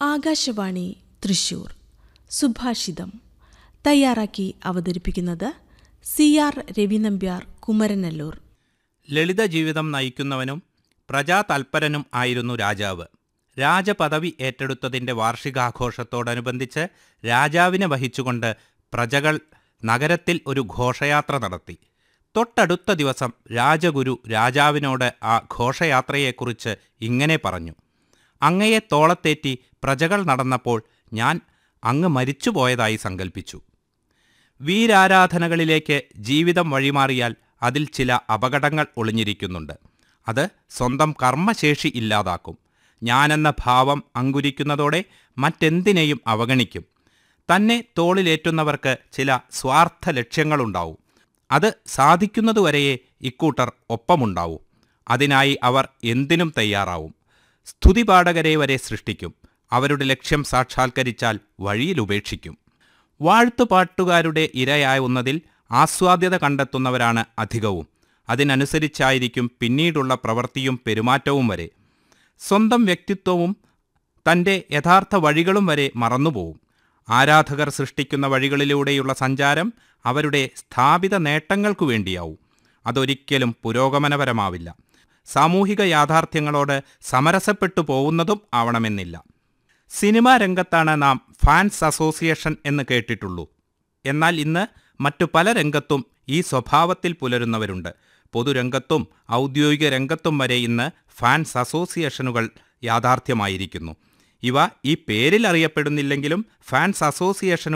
ആകാശവാണി തൃശൂർ സുഭാഷിതം തയ്യാറാക്കി അവതരിപ്പിക്കുന്നത് സി ആർ രവിനമ്പ്യാർ കുമരനല്ലൂർ ലളിത ജീവിതം നയിക്കുന്നവനും പ്രജാതൽപരനും ആയിരുന്നു രാജാവ് രാജപദവി ഏറ്റെടുത്തതിൻ്റെ വാർഷികാഘോഷത്തോടനുബന്ധിച്ച് രാജാവിനെ വഹിച്ചുകൊണ്ട് പ്രജകൾ നഗരത്തിൽ ഒരു ഘോഷയാത്ര നടത്തി തൊട്ടടുത്ത ദിവസം രാജഗുരു രാജാവിനോട് ആ ഘോഷയാത്രയെക്കുറിച്ച് ഇങ്ങനെ പറഞ്ഞു അങ്ങയെ തോളത്തേറ്റി പ്രജകൾ നടന്നപ്പോൾ ഞാൻ അങ്ങ് മരിച്ചുപോയതായി സങ്കൽപ്പിച്ചു വീരാരാധനകളിലേക്ക് ജീവിതം വഴിമാറിയാൽ അതിൽ ചില അപകടങ്ങൾ ഒളിഞ്ഞിരിക്കുന്നുണ്ട് അത് സ്വന്തം കർമ്മശേഷി ഇല്ലാതാക്കും ഞാനെന്ന ഭാവം അങ്കുരിക്കുന്നതോടെ മറ്റെന്തിനേയും അവഗണിക്കും തന്നെ തോളിലേറ്റുന്നവർക്ക് ചില സ്വാർത്ഥ ലക്ഷ്യങ്ങളുണ്ടാവും അത് സാധിക്കുന്നതുവരെയേ ഇക്കൂട്ടർ ഒപ്പമുണ്ടാവൂ അതിനായി അവർ എന്തിനും തയ്യാറാവും സ്തുതിപാഠകരെ വരെ സൃഷ്ടിക്കും അവരുടെ ലക്ഷ്യം സാക്ഷാത്കരിച്ചാൽ വഴിയിൽ ഉപേക്ഷിക്കും വാഴ്ത്തുപാട്ടുകാരുടെ ഇരയാവുന്നതിൽ ആസ്വാദ്യത കണ്ടെത്തുന്നവരാണ് അധികവും അതിനനുസരിച്ചായിരിക്കും പിന്നീടുള്ള പ്രവൃത്തിയും പെരുമാറ്റവും വരെ സ്വന്തം വ്യക്തിത്വവും തൻ്റെ യഥാർത്ഥ വഴികളും വരെ മറന്നുപോകും ആരാധകർ സൃഷ്ടിക്കുന്ന വഴികളിലൂടെയുള്ള സഞ്ചാരം അവരുടെ സ്ഥാപിത നേട്ടങ്ങൾക്കു വേണ്ടിയാവും അതൊരിക്കലും പുരോഗമനപരമാവില്ല സാമൂഹിക യാഥാർത്ഥ്യങ്ങളോട് സമരസപ്പെട്ടു പോകുന്നതും ആവണമെന്നില്ല സിനിമാ രംഗത്താണ് നാം ഫാൻസ് അസോസിയേഷൻ എന്ന് കേട്ടിട്ടുള്ളൂ എന്നാൽ ഇന്ന് മറ്റു പല രംഗത്തും ഈ സ്വഭാവത്തിൽ പുലരുന്നവരുണ്ട് പൊതുരംഗത്തും ഔദ്യോഗിക രംഗത്തും വരെ ഇന്ന് ഫാൻസ് അസോസിയേഷനുകൾ യാഥാർത്ഥ്യമായിരിക്കുന്നു ഇവ ഈ പേരിൽ അറിയപ്പെടുന്നില്ലെങ്കിലും ഫാൻസ് അസോസിയേഷനുകൾ